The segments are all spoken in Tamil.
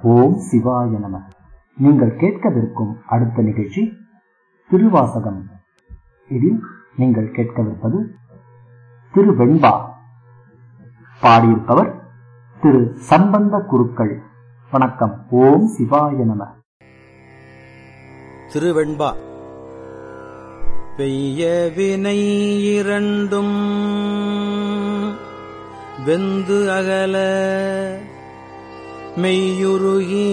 ஓம் சிவாய நம நீங்கள் கேட்கவிருக்கும் அடுத்த நிகழ்ச்சி திருவாசகம் இதில் நீங்கள் கேட்கவிருப்பது திருவெண்பா பாடியிருப்பவர் திரு சம்பந்த குருக்கள் வணக்கம் ஓம் சிவாய நம திருவெண்பா பெய்ய வினை இரண்டும் வெந்து அகல மெய்யுருகி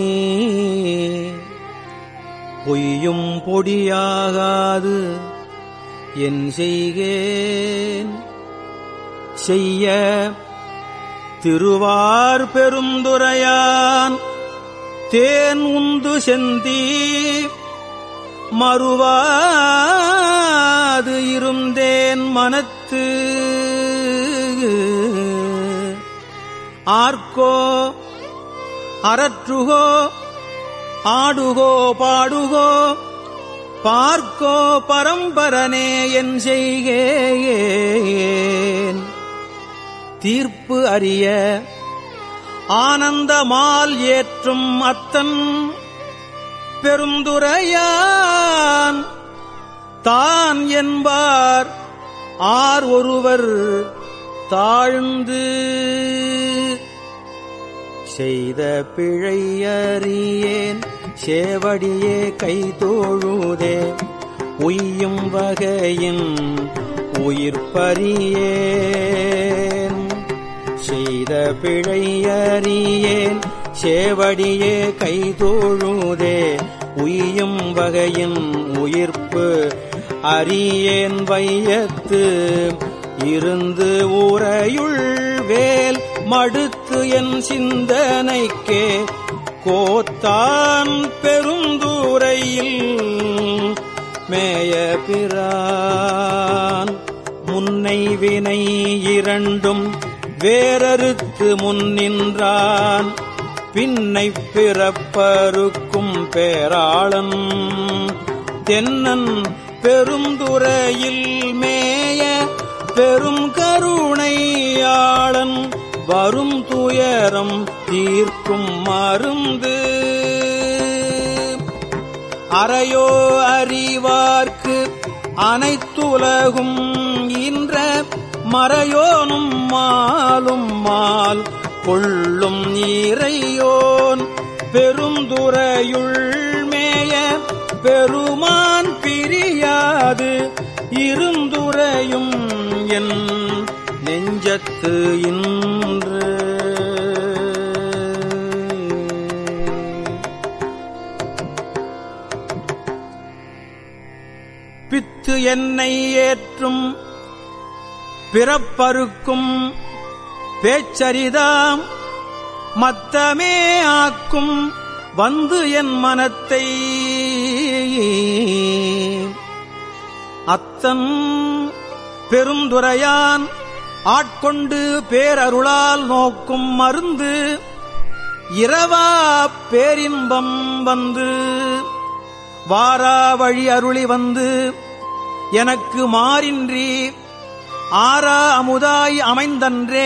பொய்யும் பொடியாகாது என் செய்கேன் செய்ய திருவார் பெருந்துரையான் தேன் உந்து செந்தீ மறுவாது இருந்தேன் மனத்து ஆர்க்கோ அரற்றுகோ ஆடுகோ பாடுகோ பார்க்கோ பரம்பரனே என் செய்கேன் தீர்ப்பு அறிய ஆனந்தமால் ஏற்றும் அத்தன் பெருந்துரையான் தான் என்பார் ஆர் ஒருவர் தாழ்ந்து செய்த பிழையறியேன் சேவடியே கைதோழுதே உய்யும் வகையின் உயிர்ப்பறியேன் செய்த பிழையறியேன் சேவடியே கைதோழுதே உய்யும் வகையின் உயிர்ப்பு அறியேன் வையத்து இருந்து ஊரையுள் வேல் மடுத்து என் சிந்தனைக்கே கோத்தான் பெருந்தூரையில் மேய பிரான் முன்னை வினை இரண்டும் வேறறுத்து முன்னின்றான் பின்னை பிறப்பருக்கும் பேராளன் தென்னன் பெருந்துறையில் மேய பெரும் கருணையாளன் வரும் துயரம் தீர்க்கும் மருந்து அறையோ அறிவார்க்கு அனைத்துலகும் இன்ற மறையோனும் மாலும் மால் கொள்ளும் இறையோன் பெருந்துறையுள் மேய பெருமான் பிரியாது இருந்துரையும் என் நெஞ்சத்து இன்று பித்து என்னை ஏற்றும் பிறப்பருக்கும் பேச்சரிதாம் மத்தமே ஆக்கும் வந்து என் மனத்தை அத்தன் பெருந்துரையான் ஆட்கொண்டு பேரருளால் நோக்கும் மருந்து இரவா பேரின்பம் வந்து வாரா வழி அருளி வந்து எனக்கு மாறின்றி ஆரா அமுதாய் அமைந்தன்றே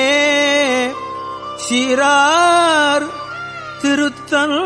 சீரார் திருத்தன்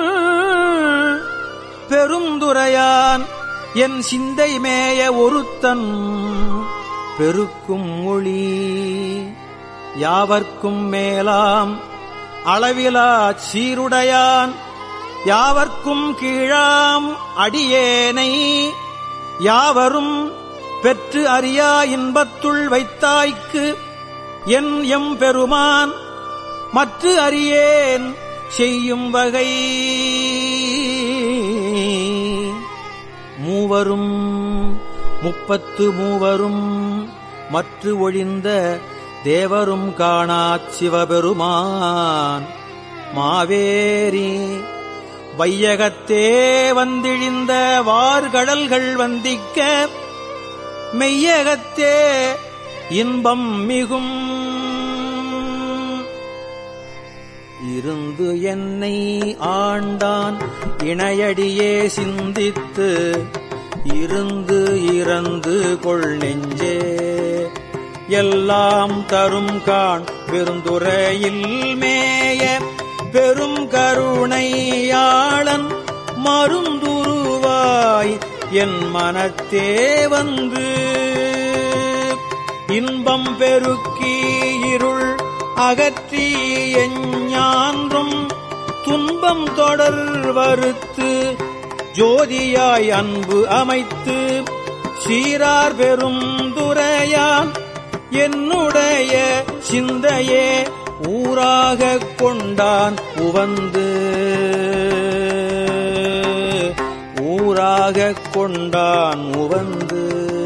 பெருந்துரையான் என் சிந்தை மேய ஒருத்தன் பெருக்கும் ஒளி யாவர்க்கும் மேலாம் அளவிலா சீருடையான் யாவர்க்கும் கீழாம் அடியேனை யாவரும் பெற்று அறியா இன்பத்துள் வைத்தாய்க்கு என் எம் பெருமான் மற்ற அறியேன் செய்யும் வகை மூவரும் முப்பத்து மூவரும் மற்ற ஒழிந்த தேவரும் காணாச் சிவபெருமான் மாவேரி வையகத்தே வந்திழிந்த வார்கடல்கள் வந்திக்க மெய்யகத்தே இன்பம் மிகும் இருந்து என்னை ஆண்டான் இணையடியே சிந்தித்து இருந்து இறந்து கொள் நெஞ்சே எல்லாம் தரும் காண் பெருந்துறையில் மேய பெரும் கருணையாளன் என் மனத்தே வந்து இன்பம் பெருக்கி இருள் அகற்றி எஞ்ஞான்றும் துன்பம் தொடர் வறுத்து ஜோதியாய் அன்பு அமைத்து சீரார் பெரும் துரையான் என்னுடைய சிந்தையே ஊராகக் கொண்டான் உவந்து ஊராகக் கொண்டான் உவந்து